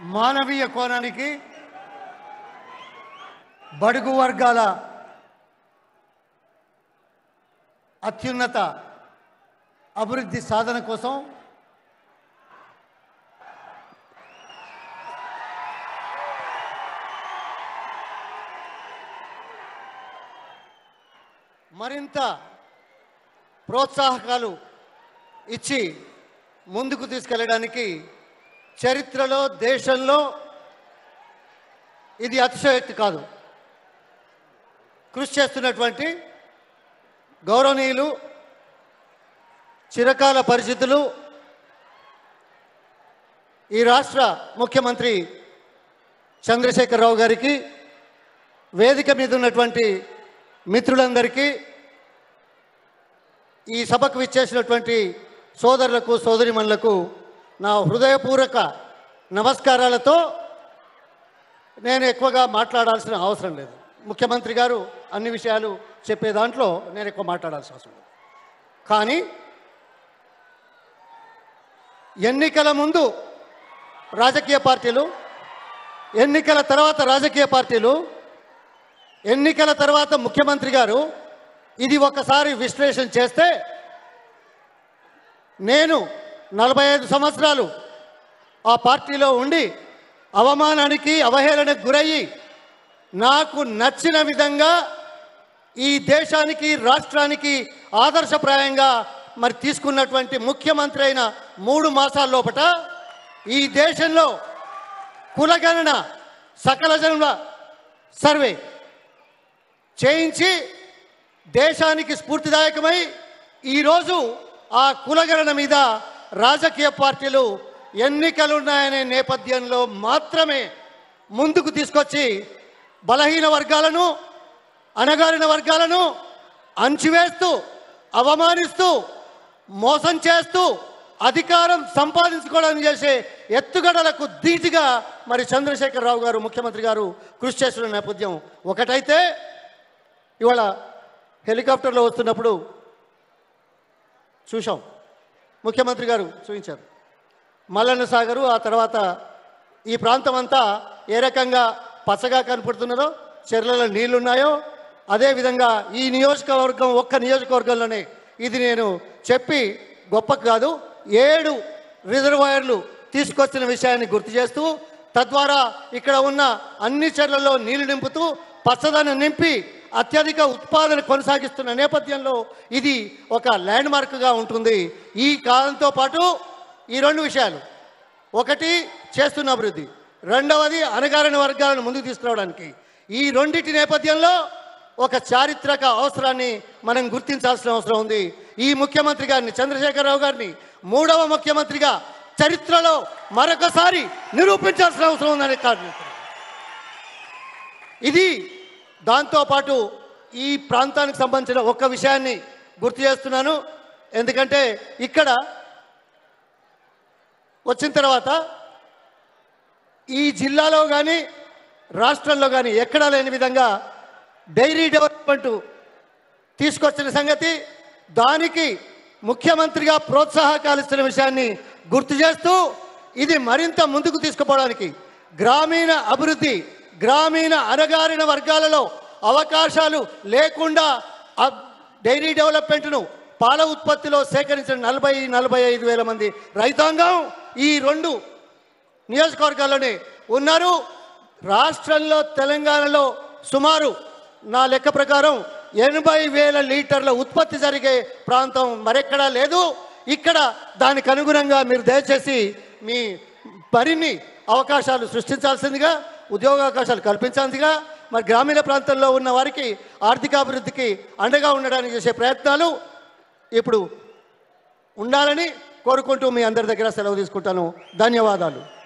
మానవీయ కోణానికి బడుగు వర్గాల అత్యున్నత అభివృద్ధి సాధన కోసం మరింత ప్రోత్సాహకాలు ఇచ్చి ముందుకు తీసుకెళ్ళడానికి చరిత్రలో దేశంలో ఇది అతిశయోక్తి కాదు కృషి చేస్తున్నటువంటి గౌరవనీయులు చిరకాల పరిస్థితులు ఈ రాష్ట్ర ముఖ్యమంత్రి చంద్రశేఖరరావు గారికి వేదిక మీద ఉన్నటువంటి మిత్రులందరికీ ఈ సభకు విచ్చేసినటువంటి సోదరులకు సోదరిమణులకు నా హృదయపూర్వక నమస్కారాలతో నేను ఎక్కువగా మాట్లాడాల్సిన అవసరం లేదు ముఖ్యమంత్రి గారు అన్ని విషయాలు చెప్పే దాంట్లో నేను ఎక్కువ మాట్లాడాల్సిన అవసరం లేదు కానీ ఎన్నికల ముందు రాజకీయ పార్టీలు ఎన్నికల తర్వాత రాజకీయ పార్టీలు ఎన్నికల తర్వాత ముఖ్యమంత్రి గారు ఇది ఒకసారి విశ్లేషణ చేస్తే నేను నలభై ఐదు సంవత్సరాలు ఆ పార్టీలో ఉండి అవమానానికి అవహేళనకు గురయ్యి నాకు నచ్చిన విధంగా ఈ దేశానికి రాష్ట్రానికి ఆదర్శప్రాయంగా మరి తీసుకున్నటువంటి ముఖ్యమంత్రి అయిన మూడు మాసాల లోపట ఈ దేశంలో కులగణన సకల జనుల సర్వే చేయించి దేశానికి స్ఫూర్తిదాయకమై ఈరోజు ఆ కులగణన మీద రాజకీయ పార్టీలు ఎన్నికలున్నాయనే నేపథ్యంలో మాత్రమే ముందుకు తీసుకొచ్చి బలహీన వర్గాలను అణగారిన వర్గాలను అంచివేస్తూ అవమానిస్తూ మోసం చేస్తూ అధికారం సంపాదించుకోవడానికి చేసే ఎత్తుగడలకు ధీటుగా మరి చంద్రశేఖరరావు గారు ముఖ్యమంత్రి గారు కృషి చేస్తున్న నేపథ్యం ఒకటైతే ఇవాళ హెలికాప్టర్లో వస్తున్నప్పుడు చూశాం ముఖ్యమంత్రి గారు చూపించారు మల్లన్న సాగరు ఆ తర్వాత ఈ ప్రాంతం అంతా ఏ రకంగా పచ్చగా కనపడుతున్నదో చెర్లలో నీళ్లున్నాయో అదేవిధంగా ఈ నియోజకవర్గం ఒక్క నియోజకవర్గంలోనే ఇది నేను చెప్పి గొప్ప కాదు ఏడు రిజర్వాయర్లు తీసుకొచ్చిన విషయాన్ని గుర్తు చేస్తూ తద్వారా ఇక్కడ ఉన్న అన్ని చెర్లలో నీళ్లు నింపుతూ పచ్చదనం నింపి అత్యధిక ఉత్పాదన కొనసాగిస్తున్న నేపథ్యంలో ఇది ఒక ల్యాండ్ మార్క్గా ఉంటుంది ఈ కాలంతో పాటు ఈ రెండు విషయాలు ఒకటి చేస్తున్న అభివృద్ధి రెండవది అణగారిన వర్గాలను ముందుకు తీసుకురావడానికి ఈ రెండింటి నేపథ్యంలో ఒక చారిత్రక అవసరాన్ని మనం గుర్తించాల్సిన అవసరం ఉంది ఈ ముఖ్యమంత్రి గారిని చంద్రశేఖరరావు గారిని మూడవ ముఖ్యమంత్రిగా చరిత్రలో మరొకసారి నిరూపించాల్సిన అవసరం ఉందని కాదు ఇది దాంతోపాటు ఈ ప్రాంతానికి సంబంధించిన ఒక్క విషయాన్ని గుర్తు చేస్తున్నాను ఎందుకంటే ఇక్కడ వచ్చిన తర్వాత ఈ జిల్లాలో కానీ రాష్ట్రంలో కానీ ఎక్కడా లేని విధంగా డైరీ డెవలప్మెంట్ తీసుకొచ్చిన సంగతి దానికి ముఖ్యమంత్రిగా ప్రోత్సాహకాలు ఇస్తున్న విషయాన్ని గుర్తు చేస్తూ ఇది మరింత ముందుకు తీసుకుపోవడానికి గ్రామీణ అభివృద్ధి గ్రామీణ అణగారిన వర్గాలలో అవకాశాలు లేకుండా అబ్- డైరీ డెవలప్మెంట్ను పాల ఉత్పత్తిలో సేకరించిన నలభై నలభై ఐదు వేల మంది రైతాంగం ఈ రెండు నియోజకవర్గాల్లోనే ఉన్నారు రాష్ట్రంలో తెలంగాణలో సుమారు నా లెక్క ప్రకారం ఎనభై వేల లీటర్ల ఉత్పత్తి జరిగే ప్రాంతం మరెక్కడా లేదు ఇక్కడ దానికి అనుగుణంగా మీరు దయచేసి మీ మరిన్ని అవకాశాలు సృష్టించాల్సిందిగా ఉద్యోగావకాశాలు కల్పించాల్సిందిగా మరి గ్రామీణ ప్రాంతంలో ఉన్న వారికి ఆర్థికాభివృద్ధికి అండగా ఉండడానికి చేసే ప్రయత్నాలు ఇప్పుడు ఉండాలని కోరుకుంటూ మీ అందరి దగ్గర సెలవు తీసుకుంటాను ధన్యవాదాలు